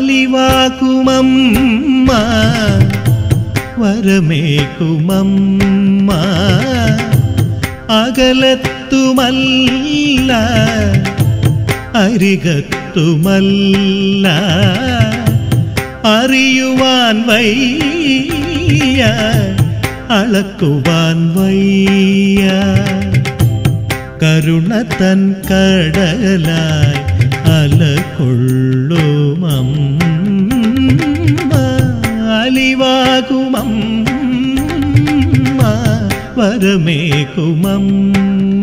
അലിവാകുമമ്മ വരമേകുമമ്മ അകലത്തുമല്ല അരികത്തുമല്ല അറിയുവാൻ വയ്യ അളക്കുവാൻ വയ്യ കരുണ തൻ കടലായി അലകൊള്ളുമമ്മ അലിവാകുമമ്മ വരമേകുമമ്മ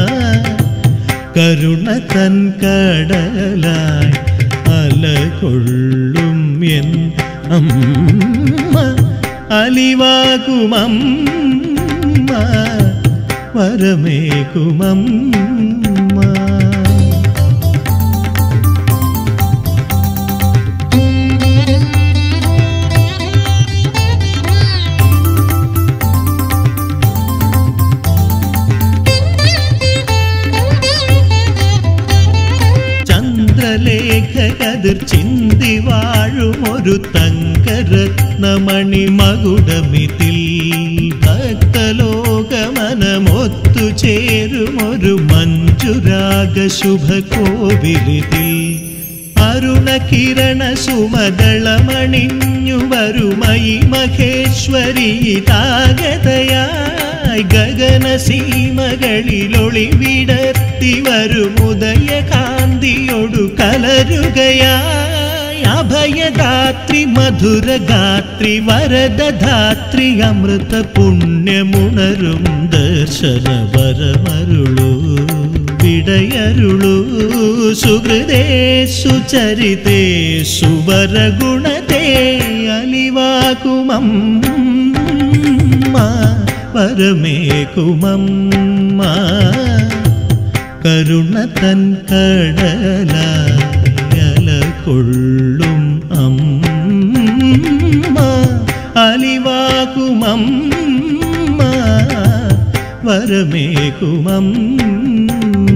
കരുണ തൻ കടലായി അലകൊള്ളും എൻ അമ്മ അലിവാകുമമ്മ വരമേകുമമ്മ ചന്ദ്രലേഖകതിർ ചിന്തി വാഴും ഒരു തങ്കരത്നമണി മകുടമിതിൽ ഭക്തലോകമനമൊത്തു ചേരും ഒരു മഞ്ജുരാഗ ശുഭകോവിലിതിൽ അരുണകിരണ സുമദളമണിഞ്ഞു വരുമയി മഹേശ്വരി താഗതയായി ഗഗന സീമകളിലൊളി വിടർത്തി വരും ഉദയകാന്തിയൊടു കലരുകയായി അഭയദാത്രി മധുരഗാത്രി വരദധാത്രി അമൃത പുണ്യമുണരും ദർശന വരമരുളൂ വിടയരുളൂ സുഹൃദേ സുചരിതേ സുവരഗുണതേ അലിവാകുമമ്മ പരമേകുമമ്മ കരുണ തൻ കടലായല കൊള്ളും അമ്മ അലിവാകുമമ്മ വരമേകുമമ്മ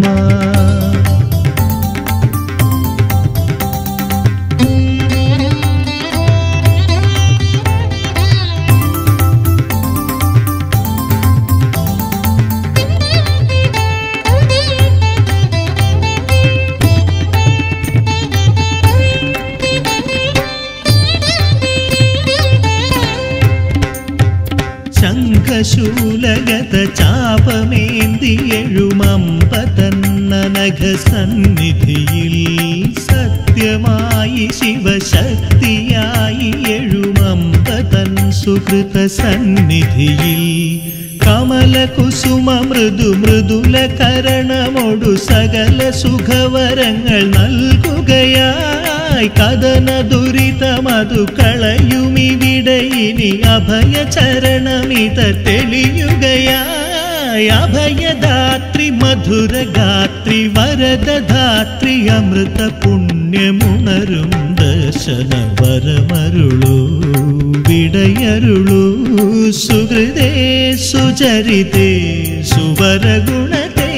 ശംഖശൂലഗത ചാപമേന്തി എഴുമമ്പ തന്നനഘ സന്നിധിയിൽ സത്യമായി ശിവശക്തിയായി എഴുമമ്പ തൻ സുഹൃത സന്നിധിയിൽ കമലകുസുമ മൃദു മൃദുല കരണമൊടു സകല സുഖവരങ്ങൾ നൽകുകയായി കഥന ദുരിതമതു കളയുമിവിടെ ഇനി അഭയചരണമിത തെളിയുകയായി അഭയദാത്രി മധുരഗാത്രി വരദധാത്രി അമൃത പുണ്യമുണരും ദർശന വരമരുളൂ വിടയരുളൂ സുഹൃദേ സുചരിതേ സുവരഗുണതേ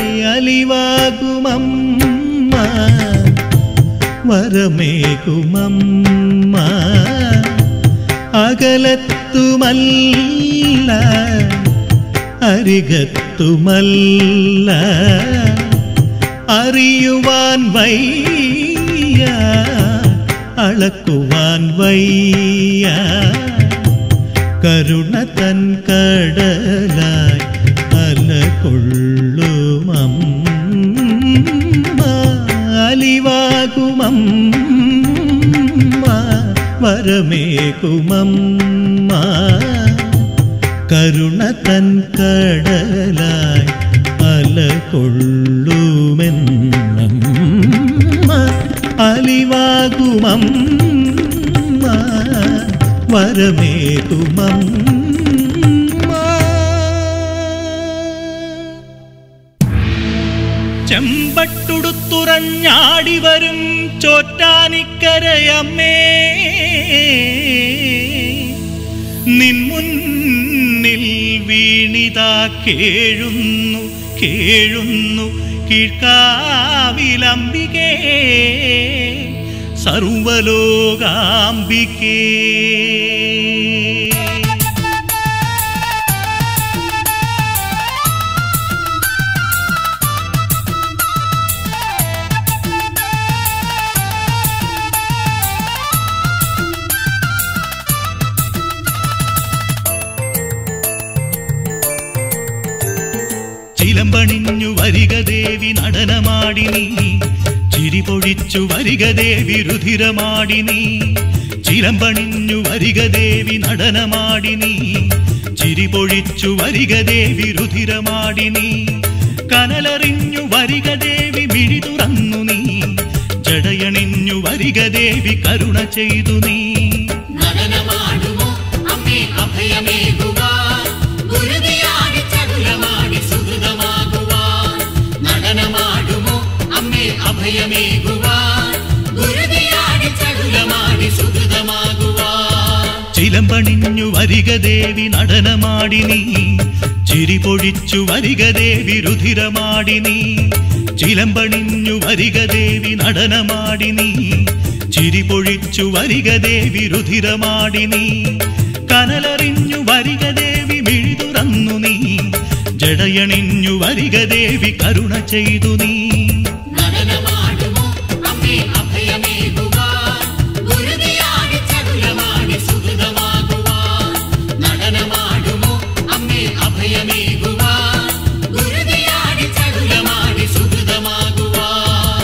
അലിവാകുമമ്മ വരമേകുമമ്മ അകലത്തുമല്ല അരികത്തുമല്ല അറിയുവാൻ വയ്യ അളക്കുവാൻ വയ്യ കരുണ തൻ കടലായി അലകൊള്ളുമമ്മ അലിവാകുമമ്മ വരമേകുമമ്മ കരുണ തൻ കടലായി അലകൊള്ളുമെന്നമ്മ അലിവാകുമമ്മ വരമേകുമമ്മ ചെമ്പട്ടുടുത്തുറഞ്ഞാടി വരും ചോറ്റാനിക്കരയമ്മേ നിൻ മുന്നിൽ വീണിതാ കേഴുന്നു കേഴുന്നു കീഴ്ക്കാവിലംബികേ സർവലോകാംബികേ ചിലമ്പണിഞ്ഞു വരിക ദേവി നടനമാടി നീ ചിരി പൊഴിച്ചു വരിക ദേവി രുധിരമാടി നീ ചിലമ്പണിഞ്ഞു വരിക ദേവി നടനമാടി നീ ചിരി പൊഴിച്ചു വരിക ദേവി രുധിരമാടി നീ കനലറിഞ്ഞു വരിക ദേവി മിഴി തുറന്നു നീ ജടയണിഞ്ഞു വരിക ദേവി കരുണ ചെയ്തു നീ നടനമാടുമോ അമ്മേ അഭയമേകുവാൻ ഗുരുതിയാടി ചതുരമാടി സുഹൃതമാകുവാൻ നടനമാടുമോ അമ്മേ അഭയമേകുവാൻ ഗുരുതിയാടി ചതുരമാടി സുഹൃതമാകുവാൻ ചിലമ്പണിഞ്ഞു വരിക ദേവി നടനമാടി നീ ചിരി പൊഴിച്ചു വരിക ദേവി രുധിരമാടി നീ ചിലമ്പണിഞ്ഞു വരിക ദേവി നടനമാടി നീ ചിരി പൊഴിച്ചു വരിക ദേവി രുധിരമാടി നീ കനലറിഞ്ഞു വരിക ദേവി മിഴി തുറന്നു നീ ജടയണിഞ്ഞു വരിക ദേവി കരുണ ചെയ്തു നീ നടനമാടുമോ അമ്മേ അഭയമേകുവാൻ ഗുരുതിയാടി ചതുരമാടി സുഹൃതമാകുവാൻ നടനമാടുമോ അമ്മേ അഭയമേകുവാൻ ഗുരുതിയാടി ചതുരമാടി സുഹൃതമാകുവാൻ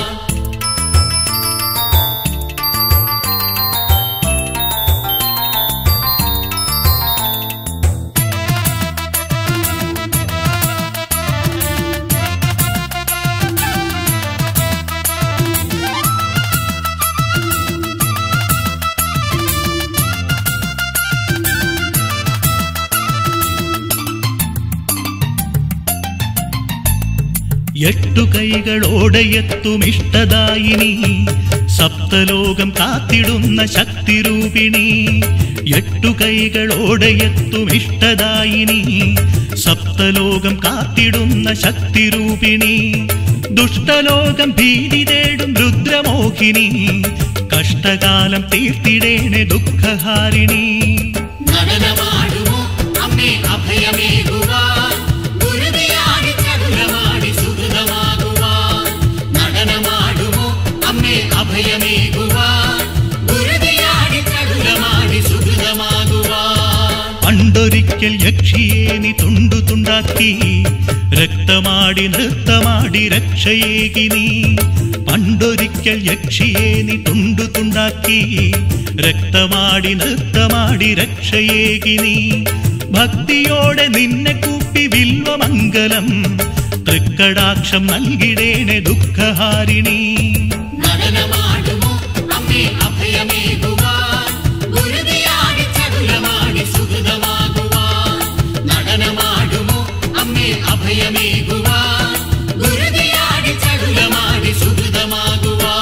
എട്ടു കൈകളോടെ എത്തും ഇഷ്ടദായിനി സപ്തലോകം കാത്തിടുന്ന ശക്തിരൂപിണി എട്ടു കൈകളോടെ എത്തും ഇഷ്ടദായിനി സപ്തലോകം കാത്തിടുന്ന ശക്തിരൂപിണി ദുഷ്ടലോകം ഭീതി തേടും രുദ്രമോഹിനി കഷ്ടകാലം തീർത്തിടേണെ ദുഃഖഹാരിണി നടനമാടുമോ അമ്മേ അഭയമേകുവാൻ ഗുരുതിയാടി ചതുരമാടി സുഹൃതമാകുവാൻ നടനമാടുമോ അമ്മേ അഭയമേകുവാൻ ഗുരുതിയാടി ചതുരമാടി സുഹൃതമാകുവാൻ പണ്ടൊരിക്കൽ യക്ഷിയെ നീ തുണ്ടു തുണ്ടാക്കി രക്തമാടി നൃത്തമാടി രക്ഷയേകി നീ പണ്ടൊരിക്കൽ യക്ഷിയെ നീ തുണ്ടു തുണ്ടാക്കി രക്തമാടി നൃത്തമാടി രക്ഷയേകി നീ ഭക്തിയോടെ നിന്നെ കൂപ്പി വിൽവമംഗലം തൃക്കടാക്ഷം നൽകിടേണെ ദുഃഖഹാരിണി നടനമാടുമോ അമ്മേ അഭയമേകുവാൻ ഗുരുതിയാടി ചതുരമാടി സുഹൃതമാകുവാൻ നടനമാടുമോ അമ്മേ അഭയമേകുവാൻ ഗുരുതിയാടി ചതുരമാടി സുഹൃതമാകുവാൻ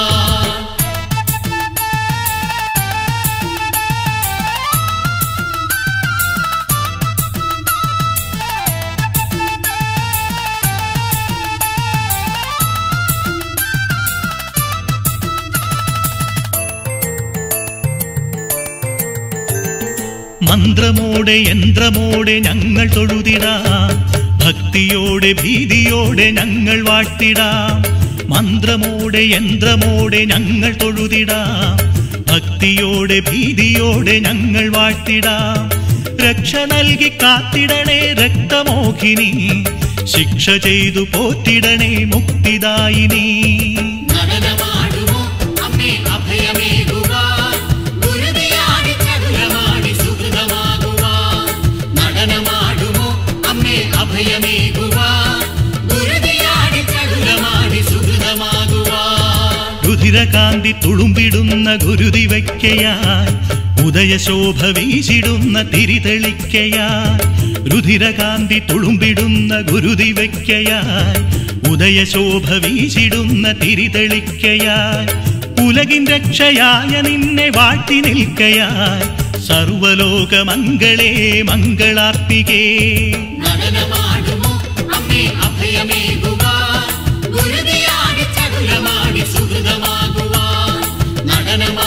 മന്ത്രമോടെ യന്ത്രമോടെ ഞങ്ങൾ തൊഴുതിടാം ഭക്തിയോടെ ഭീതിയോടെ ഞങ്ങൾ വാഴ്ത്തിടാം മന്ത്രമോടെ യന്ത്രമോടെ ഞങ്ങൾ തൊഴുതിടാം ഭക്തിയോടെ ഭീതിയോടെ ഞങ്ങൾ വാഴ്ത്തിടാം രക്ഷ നൽകി കാത്തിടണേ രക്തമോഹിനി ശിക്ഷ ചെയ്തു പോറ്റിടണേ മുക്തിദായിനി നടനമാടുമോ അമ്മേ അഭയമേകുവാൻ ഗുരുതിയാടി ചതുരമാടി സുഹൃതമാകുവാൻ നടനമാടുമോ അമ്മേ അഭയമേകുവാൻ ഗുരുതിയാടി ചതുരമാടി സുഹൃതമാകുവാൻ രുധിരകാന്തി തുളുമ്പിടുന്ന ഗുരുതി വയ്ക്കയായി ഉദയശോഭ വീശിടുന്ന തിരിതെളിക്കയായി രുധിരകാന്തി തുളുമ്പിടുന്ന ഗുരുതി വയ്ക്കയായി ഉദയശോഭ വീശിടുന്ന തിരിതെളിക്കയായി ഉലകിൻ രക്ഷയായ നിന്നെ വാഴ്ത്തി നിൽക്കയായി സർവലോകമംഗളേ മംഗളാർപ്പികേ നടനമാടുമോ അമ്മേ അഭയമേകുവാൻ ഗുരുതിയാടി ചതുരമാടി സുഹൃതമാകുവാൻ നടനമാടുമോ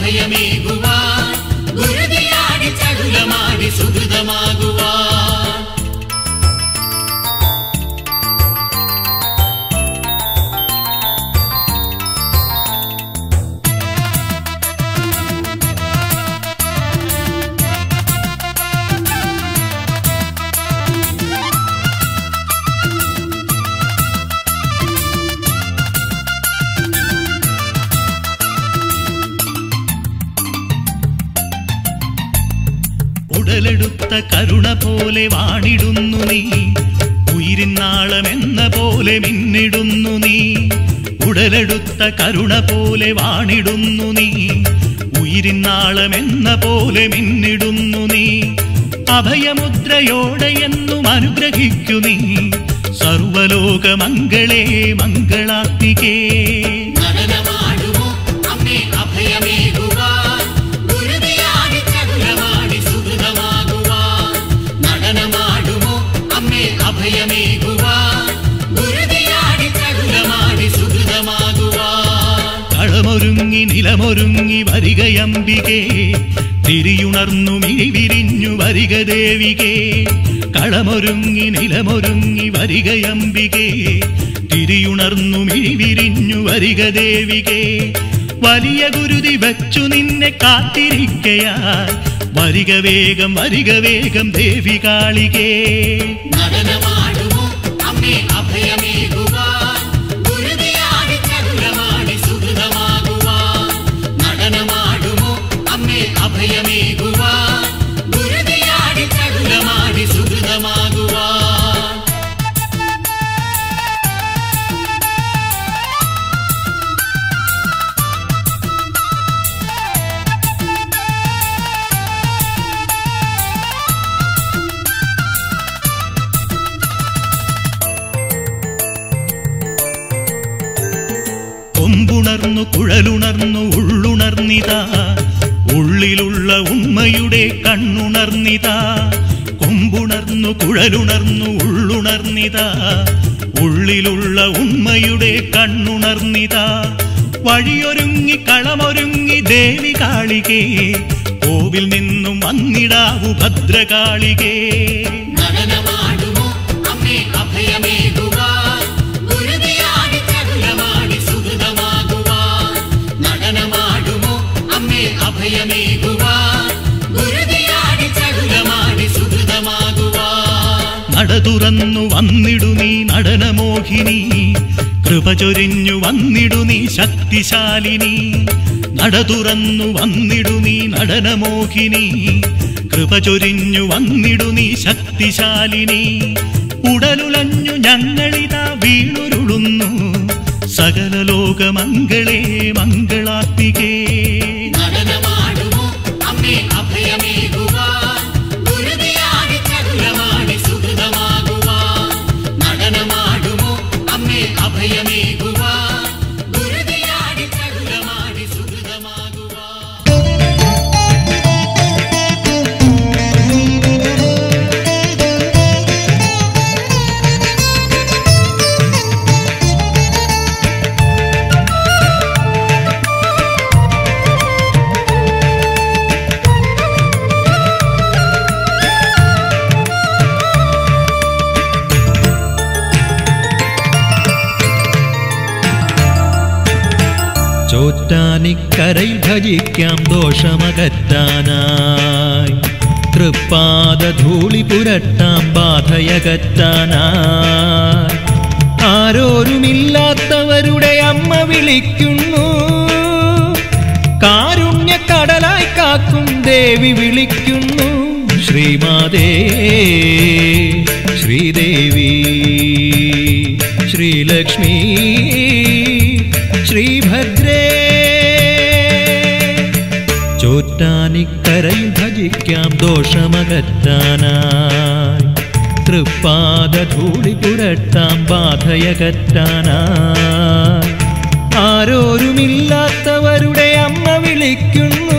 അഭയമേകുവാൻ ഗുരുതിയാടി ചടുലമാടി സുഹൃതമാകുവാൻ ഉടലെടുത്ത കരുണ പോലെ വാണിടുന്നു നീ ഉയിരിനാളമെന്ന പോലെ മിന്നിടുന്നു നീ ഉടലെടുത്ത കരുണ പോലെ വാണിടുന്നു നീ ഉയിരിനാളമെന്ന പോലെ മിന്നിടുന്നു നീ അഭയമുദ്രയോടെ എന്നും അനുഗ്രഹിക്കു നീ സർവലോകമംഗളേ മംഗളാത്മികേ നടനമാടുമോ അമ്മേ അഭയമേകുവാൻ ഗുരുതിയാടി ചടുലമാടി സുഹൃതമാകുവാൻ നടനമാടുമോ അമ്മേ അഭയമേകുവാൻ ഗുരുതിയാടി ചടുലമാടി സുഹൃതമാകുവാൻ കളമൊരുങ്ങി നിലമൊരുങ്ങി വരികയമ്പികേ തിരിയുണർന്നു മിഴി വിരിഞ്ഞു വരിക ദേവികേ കളമൊരുങ്ങി നിലമൊരുങ്ങി വരികയമ്പികേ തിരിയുണർന്നു മിഴി വിരിഞ്ഞു വരിക ദേവികേ വലിയ ഗുരുതി വച്ചു നിന്നെ കാത്തിരിക്കയാൽ വരിക വേഗം വരിക വേഗം ദേവി കാളികേ നടനമാടുമോ അമ്മേ അഭയമേകുവാൻ ഗുരുതിയാടി ചടുലമാടി സുഹൃതമാകുവാൻ നടനമാടുമോ അമ്മേ അഭയമേകുവാൻ ഗുരുതിയാടി ചടുലമാടി സുഹൃതമാകുവാൻ കൊമ്പുണർന്നു കുഴലുണർന്നു ഉള്ളുണർന്നിതാ ഉള്ളിലുള്ള ഉണ്മയുടെ കണ്ണുണർന്നിതാ കൊമ്പുണർന്നു കുഴലുണർന്നു ഉള്ളുണർന്നിതാ ഉള്ളിലുള്ള ഉണ്മയുടെ കണ്ണുണർന്നിതാ വഴിയൊരുങ്ങി കളമൊരുങ്ങി ദേവി കാളികേ കോവിൽ നിന്നും വന്നിടാവു ഭദ്രകാളികേ നടനമാടുമോ അമ്മേ അഭയമേകുവാൻ ഗുരുതിയാടി ചടുലമാടി സുഹൃതമാകുവാൻ നടനമാടുമോ അമ്മേ അഭയമേകുവാൻ ഗുരുതിയാടി ചടുലമാടി സുഹൃതമാകുവാൻ നട തുറന്നു വന്നിടു നീ നടനമോഹിനി കൃപ ചൊരിഞ്ഞു വന്നിടു നീ ശക്തിശാലിനി നട തുറന്നു വന്നിടു നീ നടനമോഹിനി കൃപ ചൊരിഞ്ഞു വന്നിടു നീ ശക്തിശാലിനി ഉടലുലഞ്ഞു ഞങ്ങളിതാ വീണുരുളുന്നു സകല ലോകമംഗളേ മംഗളാത്മികേ നടനമാടുമോ അമ്മേ അഭയമേകുവാൻ ഗുരുതിയാടി ചടുലമാടി സുഹൃതമാകുവാൻ നടനമാടുമോ അമ്മേ അഭയമേകുവാൻ ഗുരുതിയാടി ചടുലമാടി സുഹൃതമാകുവാൻ ചോറ്റാനിക്കരയിൽ ഭജിക്കാം ദോഷമകറ്റാനായി തൃപ്പാദധൂളി പുരട്ടാം ബാധയകറ്റാനായി ആരോരുമില്ലാത്തവരുടെ അമ്മ വിളിക്കുന്നു കാരുണ്യക്കടലായി കാക്കും ദേവി വിളിക്കുന്നു ശ്രീമാതേ ശ്രീദേവി ശ്രീലക്ഷ്മി ശ്രീഭദ്രേ ചോറ്റാനിക്കരയിൽ ഭജിക്കാം ദോഷമകറ്റാനായി തൃപ്പാദധൂളി പുരട്ടാം ബാധയകറ്റാനായി ആരോരുമില്ലാത്തവരുടെ അമ്മ വിളിക്കുന്നു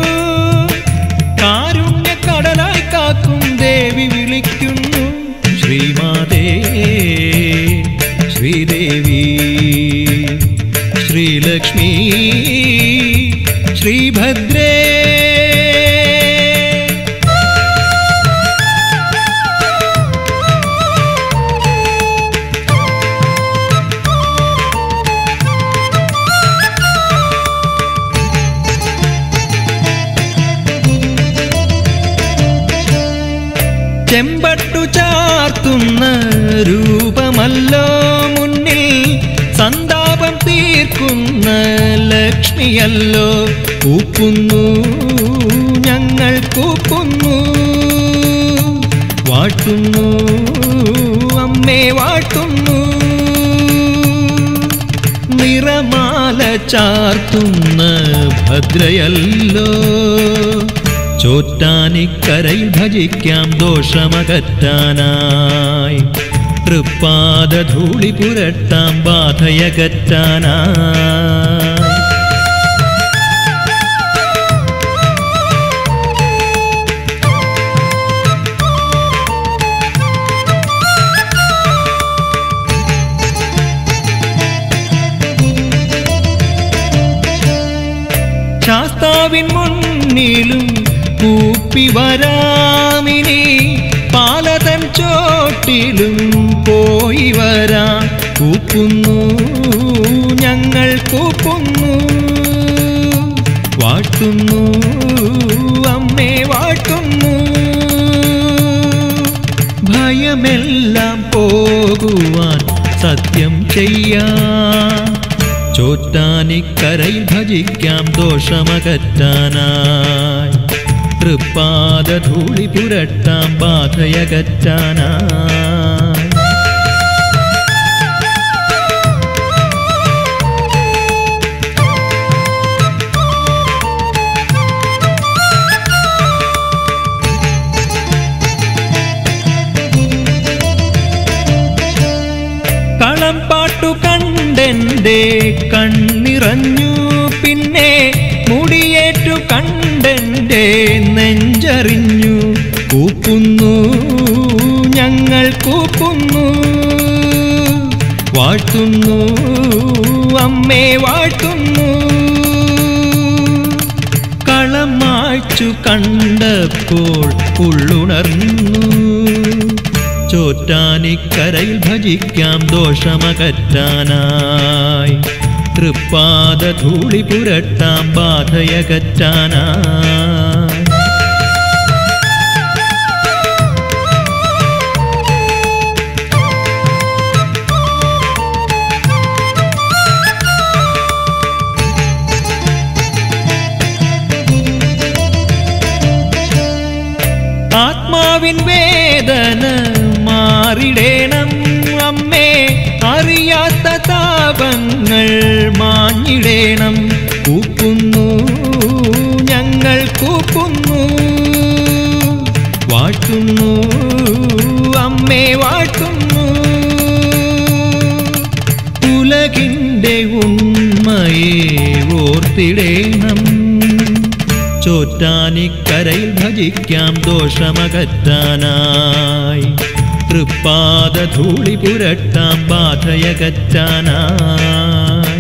കാരുണ്യക്കടലായി കാക്കും ദേവി വിളിക്കുന്നു ശ്രീമാതേ ശ്രീദേവി ശ്രീലക്ഷ്മി ശ്രീഭദ്ര ചെമ്പട്ടു ചാർത്തുന്ന രൂപമല്ലോ മുന്നിൽ സന്താപം തീർക്കുന്ന ലക്ഷ്മിയല്ലോ കൂക്കുന്നു ഞങ്ങൾ കൂക്കുന്നു വാഴ്ത്തുന്നു അമ്മേ വാഴ്ത്തുന്നു നിറമാല ചാർത്തുന്ന ഭദ്രയല്ലോ ചോറ്റാനിക്കരയിൽ ഭജിക്കാം ദോഷമകറ്റാനായി തൃപ്പാദ ധൂളി പുരട്ടാം ബാധയകറ്റാനായി ശാസ്താവിൻ മുന്നിലും കൂപ്പി വരാമിനി പാലതൻ ചോട്ടിലും പോയി വരാം കൂപ്പുന്നു ഞങ്ങൾ കൂപ്പുന്നു വാഴ്ത്തുന്നു അമ്മേ വാഴ്ത്തുന്നു ഭയമെല്ലാം പോകുവാൻ സത്യം ചെയ്യാം ചോറ്റാനിക്കരയിൽ ഭജിക്കാം ദോഷമകറ്റാനായി തൃപ്പാദ ധൂളി പുരട്ടാം ബാധയകറ്റാനായി കളം പാട്ടു കണ്ടെന്റെ കണ്ണിറഞ്ഞു പിന്നെ മുടിയേറ്റു കണ്ടെന്റെ നെഞ്ചറിഞ്ഞു കൂപ്പുന്നു ഞങ്ങൾ കൂപ്പുന്നു വാഴ്ത്തുന്നു അമ്മേ വാഴ്ത്തുന്നു കളം മായ്ച്ചു കണ്ടപ്പോൾ ഉള്ളുണർന്നു ചോറ്റാനിക്കരയിൽ ഭജിക്കാം ദോഷമകറ്റാനായി തൃപ്പാദ ധൂളി പുരട്ടാം ബാധയകറ്റാനായി ആത്മാവിൻ വേദന മാറിടേണം അമ്മേ അറിയാത്ത താപങ്ങൾ മാഞ്ഞിടേണം കൂപ്പുന്നു ഞങ്ങൾ കൂപ്പുന്നു വാഴ്ത്തുന്നു അമ്മേ വാഴ്ത്തുന്നു ഉലകിൻ്റെ ഉണ്മയെ ഓർത്തിടേണം ചോറ്റാനിക്കരയിൽ ഭജിക്കാം ദോഷമകറ്റാനായി തൃപ്പാദ ധൂളി പുരട്ടാം ബാധയകറ്റാനായി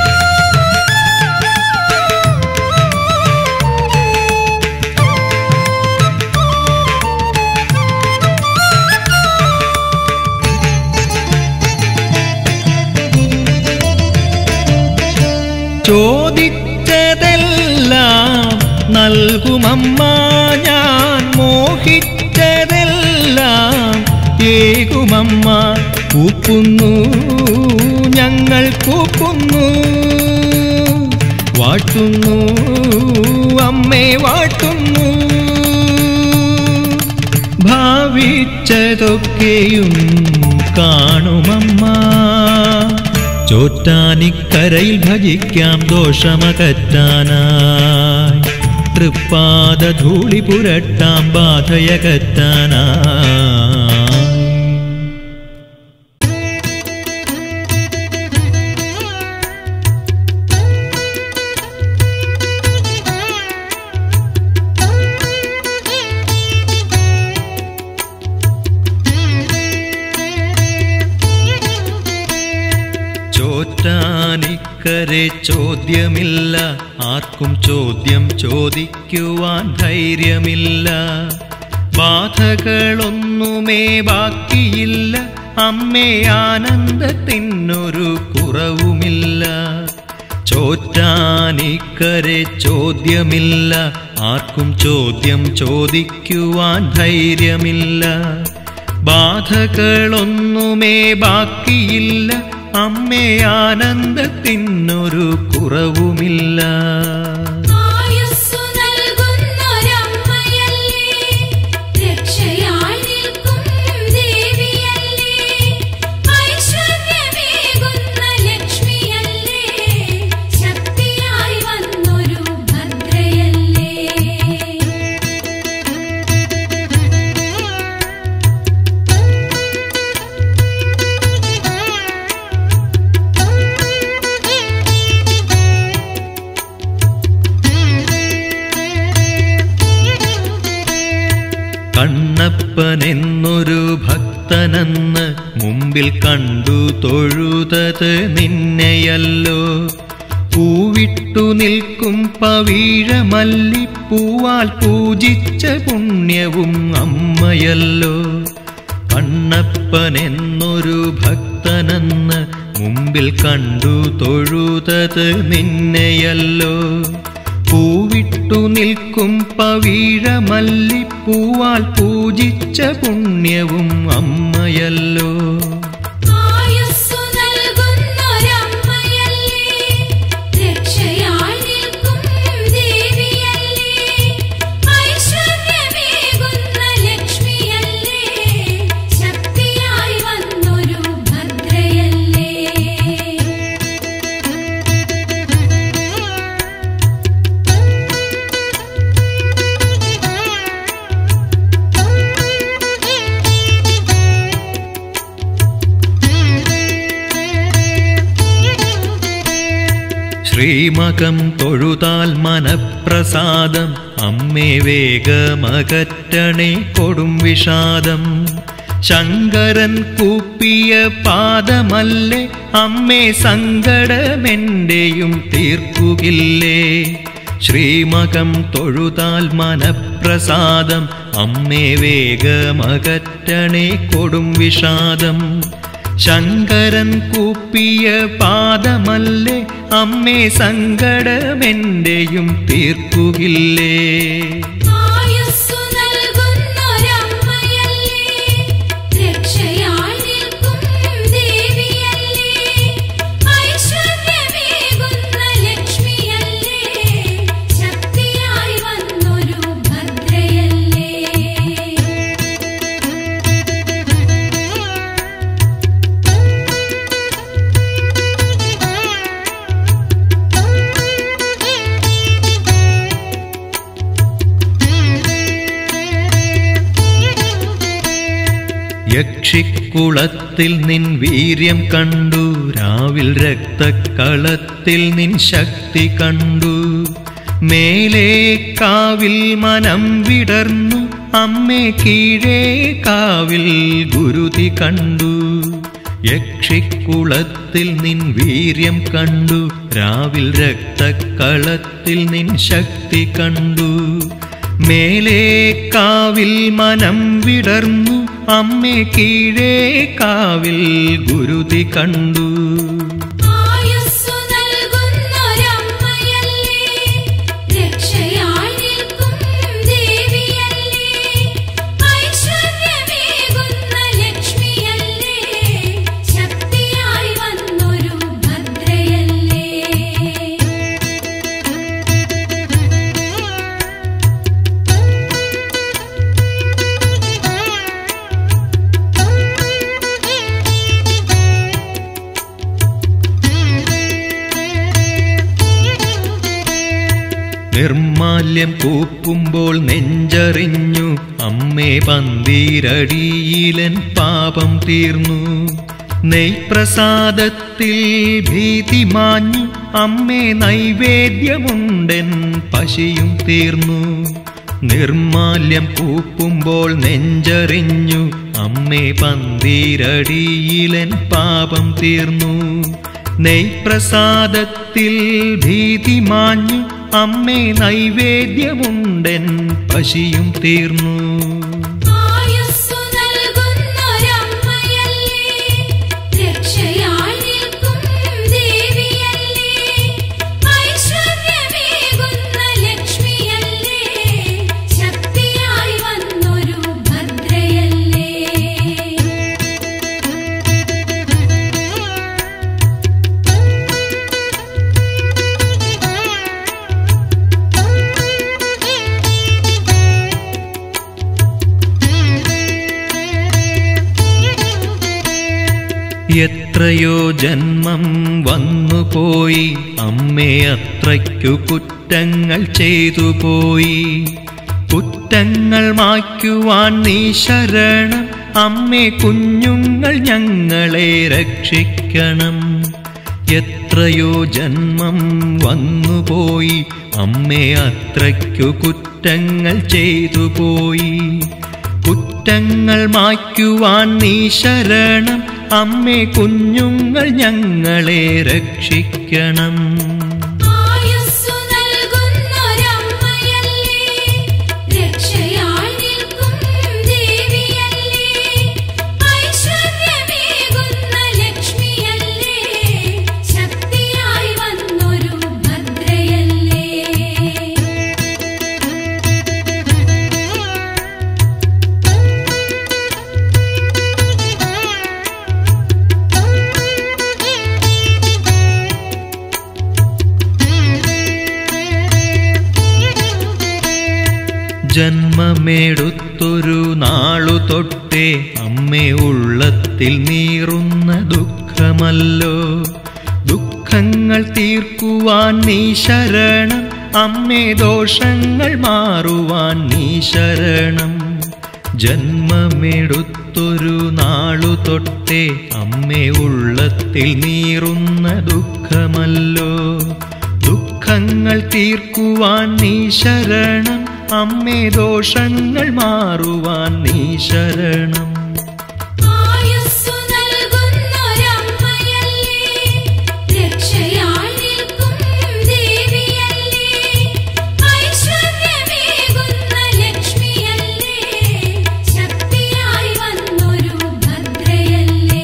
ചോദിച്ചതെല്ലാം നൽകുമമ്മ ഞാൻ മോഹിച്ചതെല്ലാം ഏകുമമ്മ കൂപ്പുന്നു ഞങ്ങൾ കൂപ്പുന്നു വാഴ്ത്തുന്നു അമ്മേ വാഴ്ത്തുന്നു ഭാവിച്ചതൊക്കെയും കാണുമമ്മ ചോറ്റാനിക്കരയിൽ ഭജിക്കാം ദോഷമകറ്റാനായി തൃപ്പാദ ധൂളി പുരട്ടാം ബാധയകറ്റാനായി ചോറ്റാനിക്കരെ ചോദ്യമില്ല ആർക്കും ചോദ്യം ചോദിക്കുവാൻ ധൈര്യമില്ല ബാധകളൊന്നുമേ ബാക്കിയില്ല അമ്മേ ആനന്ദത്തിനൊരു കുറവുമില്ല തോറ്റാനിക്കരെ ചോദ്യമില്ല ആർക്കും ചോദ്യം ചോദിക്കുവാൻ ധൈര്യമില്ല ബാധകളൊന്നുമേ ബാക്കിയില്ല അമ്മേ ആനന്ദത്തിനൊരു കുറവുമില്ല ആയുസ്സു നൽകുന്നൊരമ്മയല്ലേ രക്ഷയായി നിൽക്കും ദേവിയല്ലേ ഐശ്വര്യമേകുന്ന ലക്ഷ്മിയല്ലേ ശക്തിയായി വന്നൊരു ഭദ്രയല്ലേ കണ്ണപ്പനെന്നൊരു ഭക്തനെന്ന് മുമ്പിൽ കണ്ടു തൊഴുതത് നിന്നെയല്ലോ പൂവിട്ടു നിൽക്കും പവീഴമല്ലിപ്പൂവാൽ പൂജിച്ച പുണ്യവും അമ്മയല്ലോ കണ്ണപ്പനെന്നൊരു ഭക്തനെന്ന് മുമ്പിൽ കണ്ടു തൊഴുതത് നിന്നെയല്ലോ പൂവിട്ടു നിൽക്കും പവീഴമല്ലിപ്പൂവാൽ പൂജിച്ച പുണ്യവും അമ്മയല്ലോ ആയുസ്സു നൽകുന്നൊരമ്മയല്ലേ രക്ഷയായി നിൽക്കും ദേവിയല്ലേ ഐശ്വര്യമേകുന്ന ലക്ഷ്മിയല്ലേ ശക്തിയായി വന്നൊരു ഭദ്രയല്ലേ ശ്രീമകം തൊഴുതാൽ മനപ്രസാദം അമ്മേ വേഗമകറ്റണേ കൊടും വിഷാദം ശങ്കരൻ കൂപ്പിയ പാദമല്ലേ അമ്മേ സങ്കടമെന്റെയും തീർക്കുകില്ലേ ശ്രീമകം തൊഴുതാൽ മനപ്രസാദം അമ്മേ വേഗമകറ്റണേ കൊടും വിഷാദം ശങ്കരൻ കൂപ്പിയ പാദമല്ലേ അമ്മേ സങ്കടമെന്റെയും തീർക്കുകില്ലേ ആയുസ്സു നൽകുന്നൊരമ്മയല്ലേ രക്ഷയായി നിൽക്കും ദേവിയല്ലേ ഐശ്വര്യമേകുന്ന ലക്ഷ്മിയല്ലേ ശക്തിയായി വന്നൊരു ഭദ്രയല്ലേ യക്ഷിക്കുളത്തിൽ നിൻ വീര്യം കണ്ടു രാവിൽ രക്തക്കളത്തിൽ നിൻ ശക്തി കണ്ടു മേലേ കാവിൽ മനം വിടർന്നു അമ്മേ കീഴേ കാവിൽ ഗുരുതി കണ്ടു യക്ഷിക്കുളത്തിൽ നിൻ വീര്യം കണ്ടു രാവിൽ രക്തക്കളത്തിൽ നിൻ ശക്തി കണ്ടു മേലേ കാവിൽ മനം വിടർന്നു അമ്മേ കീഴേ കാവിൽ ഗുരുതി കണ്ടു ആയുസ്സു നൽകുന്നൊരമ്മയല്ലേ രക്ഷയായി നിൽക്കും ദേവിയല്ലേ ഐശ്വര്യമേകുന്ന ലക്ഷ്മിയല്ലേ ശക്തിയായി വന്നൊരു ഭദ്രയല്ലേ നിർമാല്യം കൂപ്പുമ്പോൾ നെഞ്ചറിഞ്ഞു അമ്മേ പന്തീരടിയിലൻ പാപം തീർന്നു നെയ്പ്രസാദത്തിൽ ഭീതി മാഞ്ഞു അമ്മേ നൈവേദ്യമുണ്ടെൻ പശിയും തീർന്നു നിർമാല്യം കൂപ്പുമ്പോൾ നെഞ്ചറിഞ്ഞു അമ്മേ പന്തീരടിയിലൻ പാപം തീർന്നു നെയ്പ്രസാദത്തിൽ ഭീതി മാഞ്ഞു അമ്മേ നൈവേദ്യമുണ്ടെൻ പശിയും തീർന്നു ആയുസ്സു നൽകുന്നൊരമ്മയല്ലേ രക്ഷയായി നിൽക്കും ദേവിയല്ലേ എത്രയോ ജന്മം വന്നുപോയി അമ്മേ അത്രയ്ക്കു കുറ്റങ്ങൾ ചെയ്തു പോയി കുറ്റങ്ങൾ മായ്ക്കുവാൻ നീ ശരണം അമ്മേ കുഞ്ഞുങ്ങൾ ഞങ്ങളെ രക്ഷിക്കണം എത്രയോ ജന്മം വന്നുപോയി അമ്മേ അത്രയ്ക്കു കുറ്റങ്ങൾ ചെയ്തു പോയി കുറ്റങ്ങൾ മായ്ക്കുവാൻ നീ ശരണം അമ്മേ കുഞ്ഞുങ്ങൾ ഞങ്ങളെ രക്ഷിക്കണം ആയുസ്സു നൽകുന്നൊരമ്മയല്ലേ രക്ഷയായി നിൽക്കും ദേവിയല്ലേ ഐശ്വര്യമേകുന്ന ലക്ഷ്മിയല്ലേ ശക്തിയായി വന്നൊരു ഭദ്രയല്ലേ ജന്മമെടുത്തൊരു നാളു തൊട്ടേ അമ്മേ ഉള്ളത്തിൽ നീറുന്ന ദുഃഖമല്ലോ ദുഃഖങ്ങൾ തീർക്കുവാൻ നീ ശരണം അമ്മേ ദോഷങ്ങൾ മാറുവാൻ നീ ശരണം ജന്മമെടുത്തൊരു നാളു തൊട്ടേ അമ്മേ ഉള്ളത്തിൽ നീറുന്ന ദുഃഖമല്ലോ ദുഃഖങ്ങൾ തീർക്കുവാൻ നീ ശരണം അമ്മേ ദോഷങ്ങൾ മാറുവാൻ നീ ശരണം ആയുസ്സു നൽകുന്നൊരമ്മയല്ലേ രക്ഷയായി നിൽക്കും ദേവിയല്ലേ ഐശ്വര്യമേകുന്ന ലക്ഷ്മിയല്ലേ ശക്തിയായി വന്നൊരു ഭദ്രയല്ലേ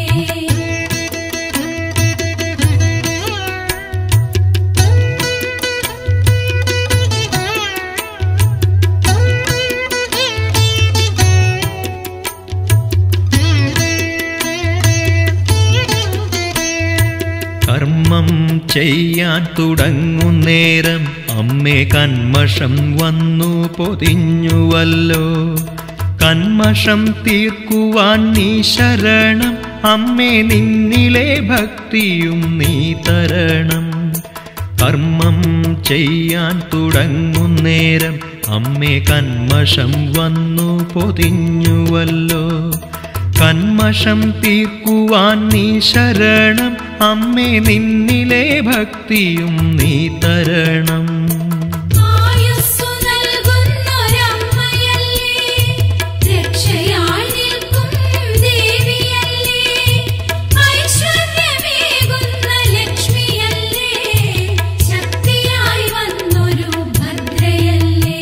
കർമ്മം ചെയ്യാൻ തുടങ്ങുന്നേരം അമ്മേ കന്മഷം വന്നു പൊതിഞ്ഞുവല്ലോ കന്മഷം തീർക്കുവാൻ നീ ശരണം അമ്മേ നിന്നിലെ ഭക്തിയും നീ തരണം കർമ്മം ചെയ്യാൻ തുടങ്ങുന്നേരം അമ്മേ കന്മഷം വന്നു പൊതിഞ്ഞുവല്ലോ കന്മഷം തീർക്കുവാൻ നീ ശരണം അമ്മേ നിന്നിലെ ഭക്തിയും നീ തരണം ആയുസ്സു നൽകുന്നൊരമ്മയല്ലേ രക്ഷയായി നിൽക്കും ദേവിയല്ലേ ഐശ്വര്യമേകുന്ന ലക്ഷ്മിയല്ലേ ശക്തിയായി വന്നൊരു ഭദ്രയല്ലേ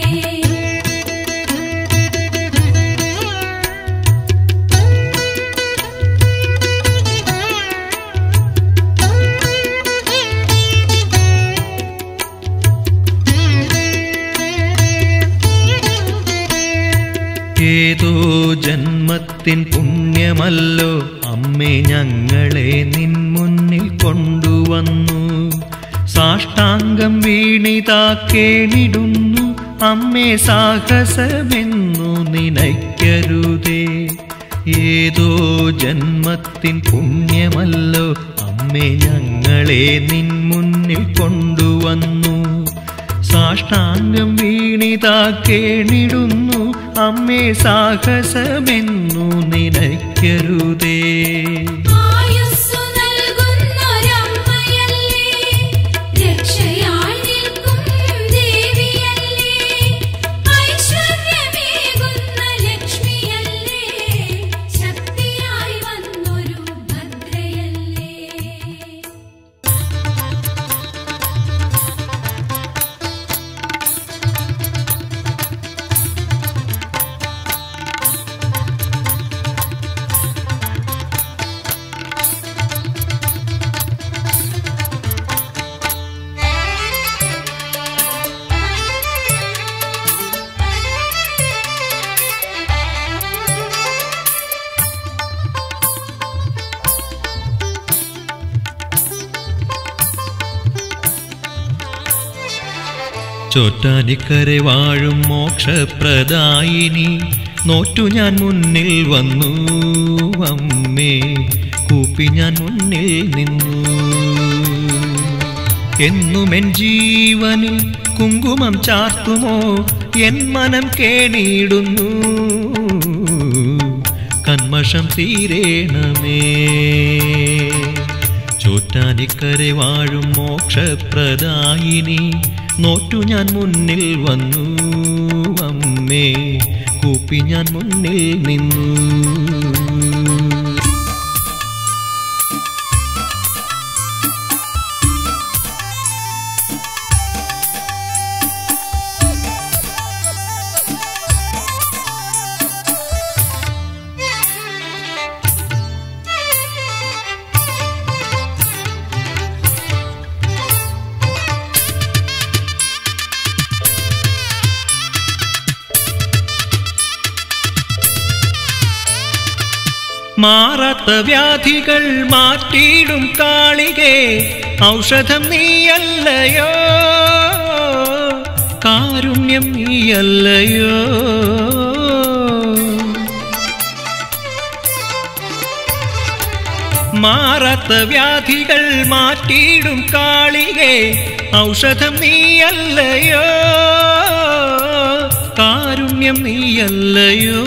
ഏതോ ജന്മത്തിൻ പുണ്യമല്ലോ അമ്മേ ഞങ്ങളെ നിൻ മുന്നിൽ കൊണ്ടുവന്നു സാഷ്ടാംഗം വീണിതാ കേണിടുന്നു അമ്മേ സാഹസമെന്നു നിനയ്ക്കരുതേ ഏതോ ജന്മത്തിൻ പുണ്യമല്ലോ അമ്മേ ഞങ്ങളെ നിൻ മുന്നിൽ കൊണ്ടുവന്നു സാഷ്ടാംഗം വീണിതാ കേണിടുന്നു അമ്മേ സാഹസമെന്നു നിനയ്ക്കരുതേ ആയുസ്സു നൽകുന്നൊരമ്മയല്ലേ രക്ഷയായി നിൽക്കും ദേവിയല്ലേ ഐശ്വര്യമേകുന്ന ലക്ഷ്മിയല്ലേ ശക്തിയായി വന്നൊരു ഭദ്രയല്ലേ ചോറ്റാനിക്കരെ വാഴും മോക്ഷപ്രദായിനി നോറ്റു ഞാൻ മുന്നിൽ വന്നു അമ്മേ കൂപ്പി ഞാൻ മുന്നിൽ നിന്നു എന്നുമെൻ ജീവനിൽ കുങ്കുമം ചാർത്തുമോ എൻ മനം കേണിയിടുന്നു കന്മഷം തീരേണമേ ചോറ്റാനിക്കരെ വാഴും മോക്ഷപ്രദായിനി നോറ്റു ഞാൻ മുന്നിൽ വന്നു അമ്മേ കൂപ്പി ഞാൻ മുന്നിൽ നിന്നു മാറാത്ത വ്യാധികൾ മാറ്റിയിടും കാളികേ ഔഷധം നീയല്ലയോ കാരുണ്യം നീയല്ലയോ മാറാത്ത വ്യാധികൾ മാറ്റിയിടും കാളികേ ഔഷധം നീയല്ലയോ കാരുണ്യം നീയല്ലയോ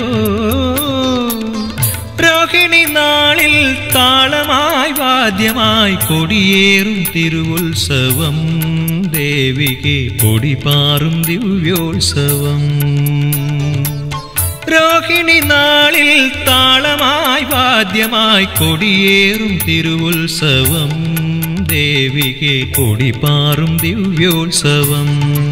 രോഹിണി നാളിൽ താളമായി വാദ്യമായി കൊടിയേറും തിരുവുത്സവം ദേവികെ കൊടിപാറും ദിവ്യോത്സവം രോഹിണി നാളിൽ താളമായി വാദ്യമായി കൊടിയേറും തിരുവുത്സവം ദേവികെ കൊടിപാറും ദിവ്യോത്സവം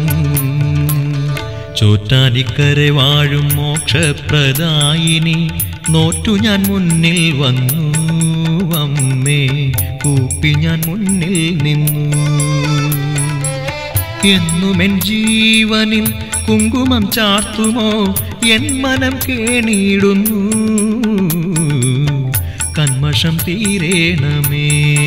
ചോറ്റാനിക്കരെ വാഴും മോക്ഷപ്രദായിനി നോറ്റു ഞാൻ മുന്നിൽ വന്നു അമ്മേ കൂപ്പി ഞാൻ മുന്നിൽ നിന്നു എന്നുമെൻ ജീവനിൽ കുങ്കുമം ചാർത്തുമോ എൻ മനം കേണിയിടുന്നു കന്മഷം തീരേണമേ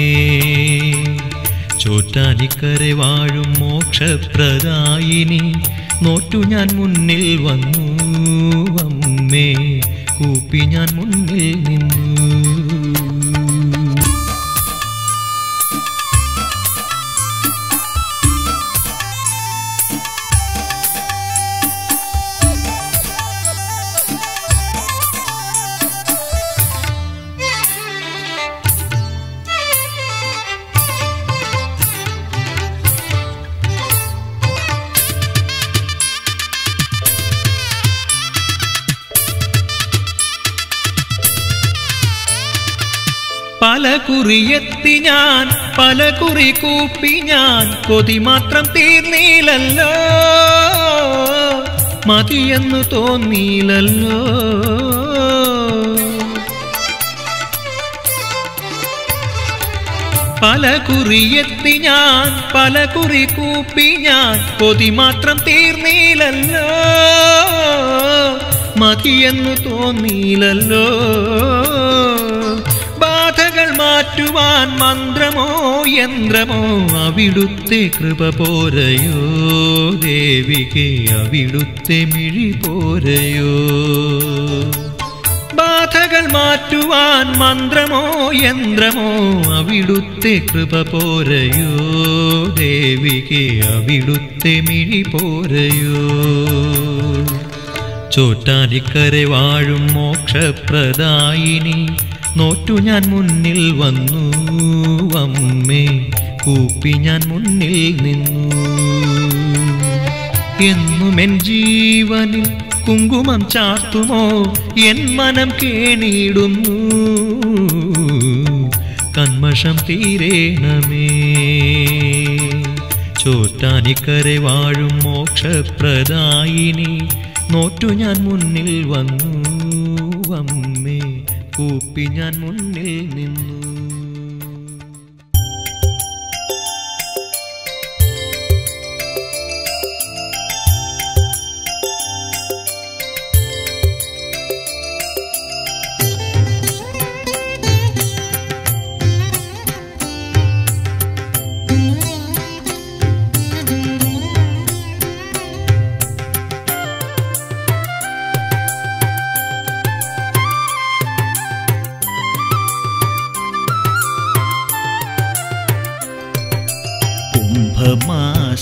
ചോറ്റാനിക്കരെ വാഴും മോക്ഷപ്രദായിനി നോറ്റു ഞാൻ മുന്നിൽ വന്നു അമ്മേ കൂപ്പി ഞാൻ മുന്നിൽ നിന്നു പല കുറിയെത്തി ഞാൻ പല കുറി കൂപ്പി ഞാൻ കൊതി മാത്രം തീർന്നീലല്ലോ മതിയെന്നു തോന്നിയില്ലല്ലോ പല കുറിയെത്തി ഞാൻ പല കുറി കൂപ്പി ഞാൻ കൊതി മാത്രം തീർന്നീലല്ലോ മതിയെന്നു തോന്നിയില്ലല്ലോ ബാധകൾ മാറ്റുവാൻ മന്ത്രമോ യന്ത്രമോ അവിടുത്തെ കൃപ പോരയോ ദേവികെ അവിടുത്തെ മിഴി പോരയോ ബാധകൾ മാറ്റുവാൻ മന്ത്രമോ യന്ത്രമോ അവിടുത്തെ കൃപ പോരയോ ദേവികെ അവിടുത്തെ മിഴി പോരയോ ചോറ്റാനിക്കരെ വാഴും മോക്ഷപ്രദായിനി നോറ്റു ഞാൻ മുന്നിൽ വന്നു അമ്മേ കൂപ്പി ഞാൻ മുന്നിൽ നിന്നു എന്നുമെൻ ജീവനിൽ കുങ്കുമം ചാർത്തുമോ എൻ മനം കേണിയിടുന്നു കന്മഷം തീരേണമേ ചോറ്റാനിക്കരെ വാഴും മോക്ഷപ്രദായിനി നോറ്റു ഞാൻ മുന്നിൽ വന്നു അമ്മേ കൂപ്പി ഞാൻ മുന്നിൽ നിന്നു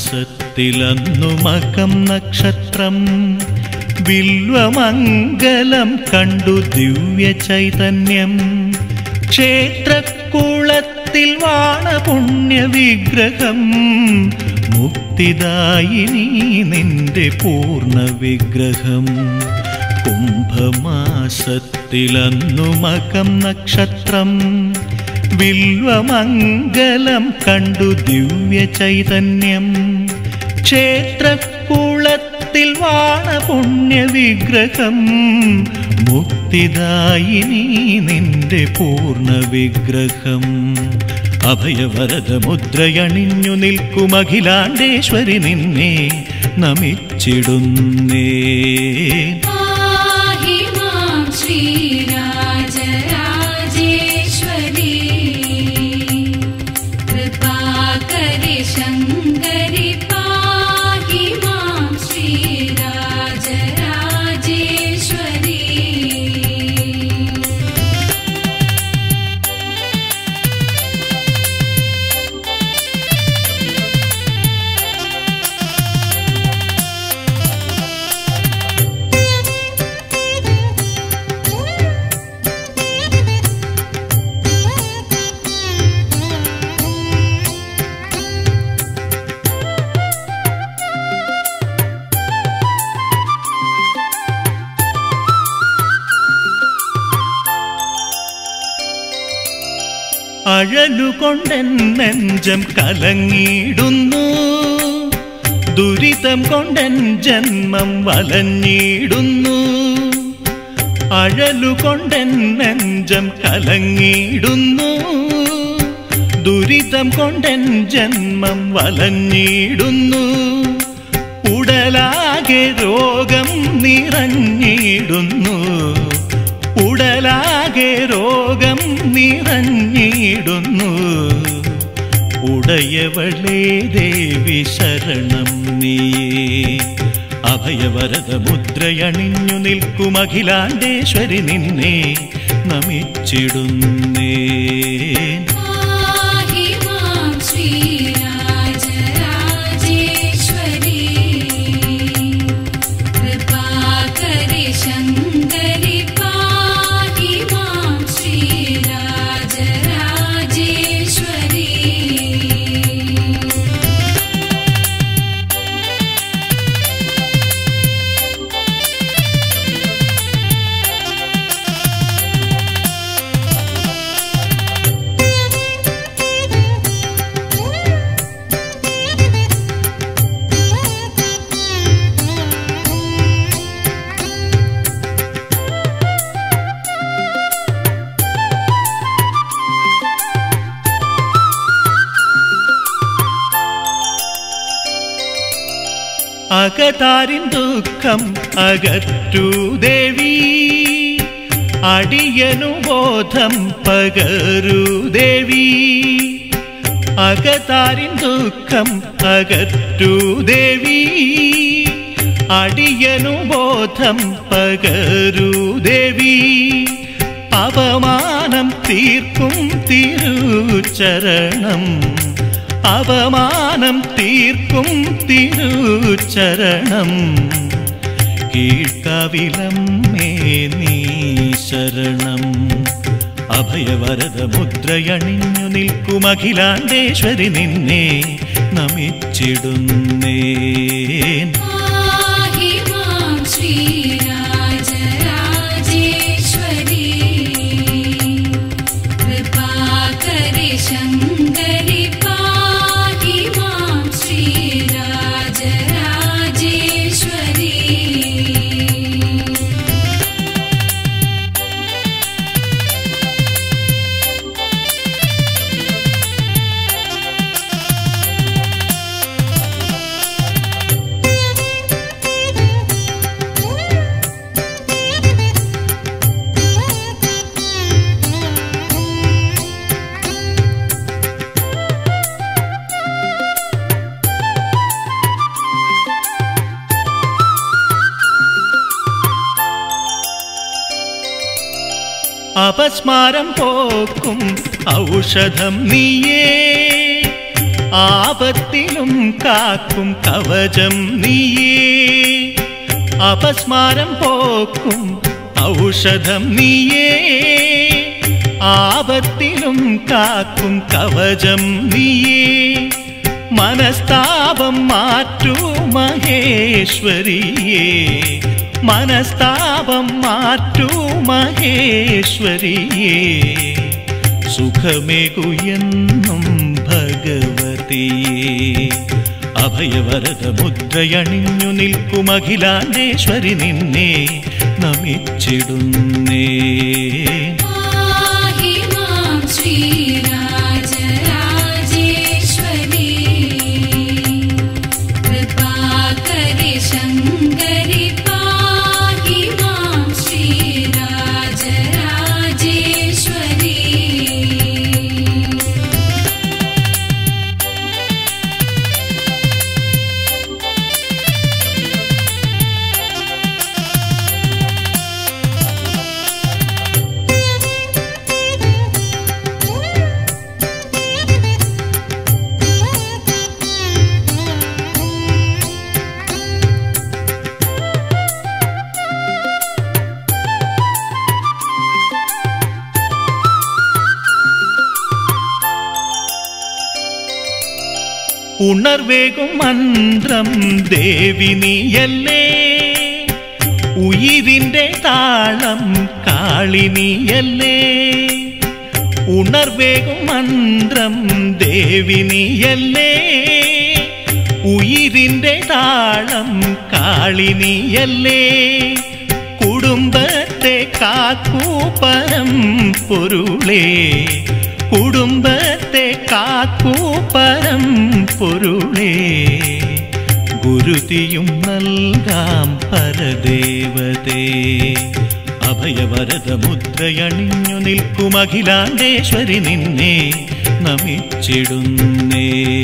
മാസത്തിലന്നു മകം നക്ഷത്രം വില്വമംഗലം കണ്ടു ദിവ്യ ചൈതന്യം ക്ഷേത്രക്കുളത്തിൽ വാണ പുണ്യ വിഗ്രഹം മുക്തിദായിനി നിന്റെ പൂർണ്ണ വിഗ്രഹം കുംഭമാസത്തിലന്നു മകം നക്ഷത്രം വില്വമംഗലം കണ്ടു ദിവ്യ ചൈതന്യം ക്ഷേത്രക്കുളത്തിൽ വാണ പുണ്യ വിഗ്രഹം മുക്തിദായിനി നിന്റെ പൂർണ്ണ വിഗ്രഹം അഭയവരദ മുദ്രയണിഞ്ഞു നിൽക്കും അഖിലാണ്ടേശ്വരി നിന്നെ നമിച്ചിടുന്നേ പാഹി മാം ശ്രീരാജരാജേശ്വരി കൃപാകരി ശങ്കരി പാഹി മാം ശ്രീരാജരാജേശ്വരി അഴലുകൊണ്ടെൻ നെഞ്ചം കലങ്ങിയിടുന്നു ദുരിതം കൊണ്ടെൻ ജന്മം വലഞ്ഞിടുന്നു അഴലുകൊണ്ടെൻ നെഞ്ചം കലങ്ങിയിടുന്നു ദുരിതം കൊണ്ടെൻ ജന്മം വലഞ്ഞിടുന്നു ഉടലാകെ രോഗം നിറഞ്ഞിടുന്നു ഉടലാകെ രോഗം നിറഞ്ഞിടുന്നു ഉടയവളേ ദേവി ശരണം നീയേ അഭയവരദ മുദ്രയണിഞ്ഞു നിൽക്കും അഖിലാണ്ടേശ്വരി നിന്നെ നമിച്ചിടുന്നേ പാഹി മാം ശ്രീരാജരാജേശ്വരി കൃപാകരി ശങ്കരി പാഹി മാം ശ്രീരാജരാജേശ്വരി അകതാരിൻ ദുഃഖം അകറ്റൂ ദേവി അടിയനു ബോധം പകരൂ ദേവി അകതാരിൻ ദുഃഖം അകറ്റൂ ദേവി അടിയനു ബോധം പകരൂ ദേവി അപമാനം തീർക്കും തിരുചരണം അപമാനം തീർക്കും തിരുചരണം കീഴ്ക്കവിലം മേ നീ ശരണം അഭയവരദ മുദ്രയണിഞ്ഞു നിൽക്കും അഖിലാണ്ടേശ്വരി നിന്നെ നമിച്ചിടുന്നേ പാഹി മാം ശ്രീരാജരാജേശ്വരി കൃപാകരി ശങ്കരി പാഹി മാം ശ്രീരാജരാജേശ്വരി അപസ്മാരം പോക്കും ഔഷധം നീയേ ആപത്തിലും കാക്കും കവചം നീയേ അപസ്മാരം പോക്കും ഔഷധം നീയേ ആപത്തിലും കാക്കും കവചം നീയേ മനസ്താപം മാറ്റൂ മഹേശ്വരിയേ മനസ്താപം മാറ്റൂ മഹേശ്വരിയേ സുഖമേകുയെന്നും ഭഗവതിയേ അഭയവരത മുദ്രയണിഞ്ഞു നിൽക്കും അഖിലാണ്ടേശ്വരി നിന്നെ നമിച്ചിടുന്നേ പാഹി മാം ശ്രീരാജരാജേശ്വരി കൃപാകരി ശങ്കരി പാഹി മാം ശ്രീരാജരാജേശ്വരി ഉണർവേകും മന്ത്രം ദേവി നീയല്ലേ ഉയിരിന്റെ താളം കാളിനിയല്ലേ ഉണർവേകും മന്ത്രം ദേവി നീയല്ലേ ഉയിരിന്റെ താളം കാളിനിയല്ലേ കുടുംബത്തെ കാക്കൂ പരം പൊരുളേ കുടുംബത്തെ കാക്കൂ പരം പൊരുളേ ഗുരുതിയും നൽകാം പരദേവതേ അഭയവരത മുദ്രയണിഞ്ഞു നിൽക്കും അഖിലാണ്ടേശ്വരി നിന്നെ നമിച്ചിടുന്നേ